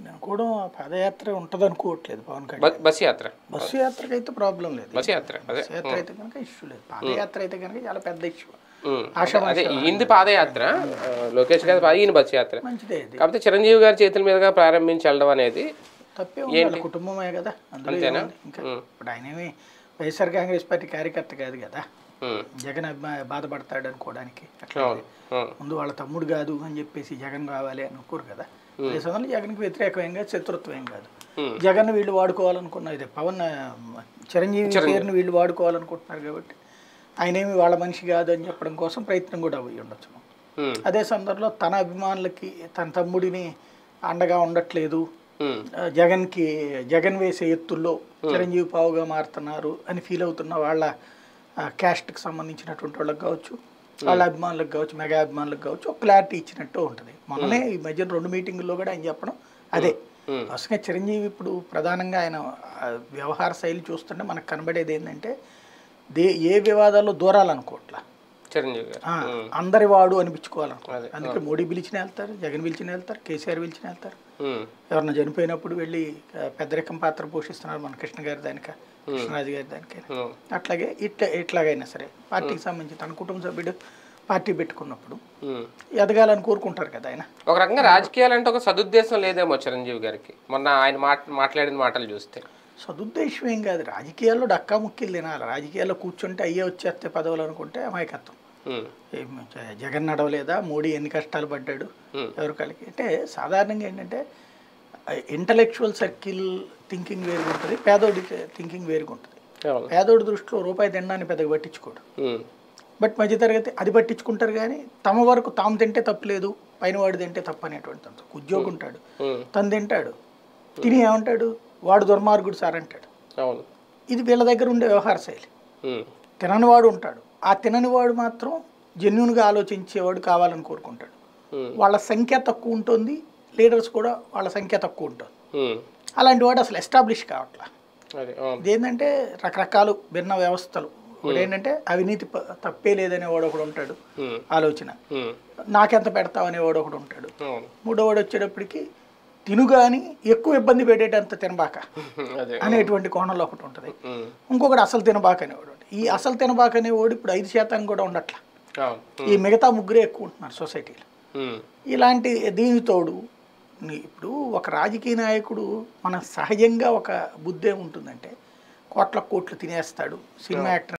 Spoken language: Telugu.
నేను అనుకోవడం ఆ పాదయాత్ర ఉంటుంది అనుకోవట్లేదు పవన్ కళ్యాణ్ బ- బస్ యాత్ర బస్సు యాత్రకి అయితే ప్రాబ్లం లేదు బస్ యాత్ర అదే బస్సు యాత్ర అయితే కనుక ఇష్యూ లేదు పాదయాత్ర అయితే కనుక చాలా పెద్ద ఇష్యూ ఉమ్. ఆషామాషి అదే ఈయనది పాదయాత్ర ఆ, లోకేష్ గారి పాద- ఈయన బస్ యాత్ర మంచిదే ఇది కాకపోతే చిరంజీవి గారి చేతుల మీదుగా ప్రారంభించి వెళ్ళడం అనేది తప్పే ఉండాలి కుటుంబమే కదా అందులో ఏముంది? ఇంకా ఇప్పుడు ఆయనేమి వైఎస్ఆర్ కాంగ్రెస్ పార్టీ కార్యకర్త కాదు కదా ఉమ్. జగన్ అభిమా బాధపడతాడు అనుకోవడానికి అట్లా అవును అవును. ముందు వాళ్ళ తమ్ముడు కాదు అని చెప్పేసి జగన్ కావాలి అని అనుకోరు కదా అదే సమయంలో జగన్కి వ్యతిరేకమేం కాదు శత్రుత్వం కాదు Hmm. జగన్ వీళ్ళు వాడుకోవాలనుకున్న ఇదే పవన్ ఆ, చిరంజీవి పేరుని వీళ్ళు వాడుకోవాలనుకుంటున్నారు కాబట్టి ఆయనేమి వాళ్ళ మనిషి కాదు అని చెప్పడం కోసం ప్రయత్నం కూడా అయ్యి ఉండొచ్చు ఉమ్. అదే సందర్భంలో తన అభిమానులకి తన తమ్ముడిని అండగా ఉండట్లేదు ఉమ్. ఆ, జగన్కి జగన్ వేసే ఎత్తుల్లో చిరంజీవి పావుగా మారుతున్నారు అని ఫీల్ అవుతున్న వాళ్ళ ఆ, క్యాస్ట్కి సంబంధించినటువంటి వాళ్ళకి కావచ్చు వాళ్ళ అభిమానులకు కావచ్చు మెగా అభిమానులకు కావచ్చు ఒక క్లారిటీ ఇచ్చినట్టు ఉంటుంది మొన్ననే ఈ మధ్య రెండు మీటింగుల్లో కూడా ఆయన చెప్పడం అదే అసలు చిరంజీవి ఇప్పుడు ప్రధానంగా ఆయన ఆ, వ్యవహార శైలి చూస్తుంటే మనకు కనబడేది ఏంటంటే దే ఏ వివాదాల్లో దూరాలనుకోవట్లా చిరంజీవి గారు ఆ, అందరి వాడు అనిపించుకోవాలనుకో అదే, అందుకే మోడీ పిలిచిన వెళ్తారు జగన్ పిలిచిన వెళ్తారు కేసీఆర్ పిలిచిన వెళ్తారు ఉమ్. ఎవరన్నా చనిపోయినప్పుడు వెళ్ళి ఆ, పెద్దరికం పాత్ర పోషిస్తున్నారు మన కృష్ణ గారి దానిక కృష్ణరాజు గారి దానిక ఉమ్. అట్లాగే ఇట్లా ఎట్లాగైనా సరే పార్టీకి సంబంధించి తన కుటుంబ సభ్యుడు పార్టీ పెట్టుకున్నప్పుడు ఉమ్. ఎదగాలని కోరుకుంటారు కదా ఆయన ఒక రకంగా రాజకీయాలు అంటే ఒక సదుద్దేశం లేదేమో చిరంజీవి గారికి మొన్న ఆయన మాట మాట్లాడిన మాటలు చూస్తే సదుద్దేశం ఏం కాదు రాజకీయాల్లో డక్కా ముక్కిలు తినాలి రాజకీయాల్లో కూర్చుంటే అయ్యే వచ్చేస్తే పదవులు అనుకుంటే అమాయకత్వం ఉమ్. ఏం జ- జగన్ నడవలేదా మోడీ ఎన్ని కష్టాలు పడ్డాడు Hmm. ఎవరు కలిగి అంటే సాధారణంగా ఏంటంటే ఇంటలెక్చువల్ సర్కిల్ థింకింగ్ వేరుగా ఉంటుంది పేదోడి థింకింగ్ వేరుగా ఉంటుంది అవును పేదోడి దృష్టిలో రూపాయి తినడాన్ని పెద్దగా పట్టించుకోడు ఉమ్. బట్ మధ్యతరగతి అది పట్టించుకుంటారు కానీ తమ వరకు తాము తింటే తప్పులేదు పైన వాడు తింటే తప్పు అనేటువంటి అంత ఉద్యోగం ఉంటాడు ఉమ్. తను తింటాడు తిని ఏమంటాడు వాడు దుర్మార్గుడు సార్ అంటాడు అవును ఇది వీళ్ళ దగ్గర ఉండే వ్యవహార శైలి ఉమ్. తినని వాడు ఉంటాడు ఆ తినని వాడు మాత్రం జెన్యున్గా ఆలోచించేవాడు కావాలని కోరుకుంటాడు ఉమ్. వాళ్ళ సంఖ్య తక్కువ ఉంటుంది లీడర్స్ కూడా వాళ్ళ సంఖ్య తక్కువ ఉంటుంది ఉమ్. అలాంటి వాడు అసలు ఎస్టాబ్లిష్ కావట్లా అదే అవును ఇదేంటంటే రకరకాలు భిన్న వ్యవస్థలు ఒకటి ఏంటంటే అవినీతి ప- తప్పే లేదనే వాడు ఒకడు ఉంటాడు ఉమ్. ఆలోచన ఉమ్. నాకెంత పెడతావు అనేవాడు ఒకడు ఉంటాడు అవును మూడోవాడు వచ్చేటప్పటికి తిను కానీ ఎక్కువ ఇబ్బంది పెట్టేటంత తినబాక అదే అనేటువంటి కోణంలో ఒకటి ఉంటుంది ఉమ్. ఇంకొకటి అసలు తినబాక అనేవాడు ఉంటాడు. ఈ అసలు తినబాక అనేవాడు ఇప్పుడు ఐదు శాతానికి కూడా ఉండట్లా అవును ఈ మిగతా ముగ్గురే ఎక్కువ ఉంటున్నారు సొసైటీలో ఉమ్. ఇలాంటి దీని తోడు నీ- ఇప్పుడు ఒక రాజకీయ నాయకుడు మన సహజంగా ఒక బుద్ధి ఏముంటుందంటే కోట్ల కోట్లు తినేస్తాడు సినిమా యాక్టర్